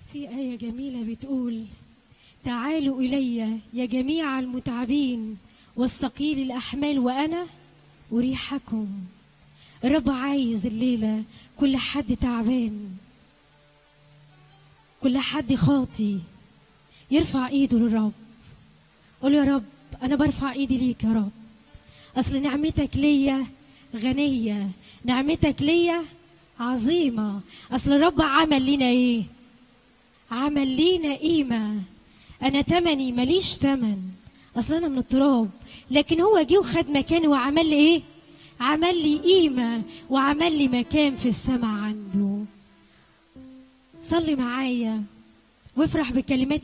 في آية جميلة بتقول تعالوا إلي يا جميع المتعبين والثقيل الأحمال وأنا أريحكم الرب عايز الليلة كل حد تعبان كل حد خاطي يرفع ايده للرب قول يا رب انا برفع ايدي ليك يا رب اصل نعمتك ليا غنيه نعمتك ليا عظيمه اصل الرب عمل لينا ايه عمل لينا قيمه انا تمني ماليش تمن اصل انا من التراب لكن هو جه وخد مكاني وعمل لي ايه عمل لي قيمه وعمل لي مكان في السماء عنده صلي معايا وافرح بكلمات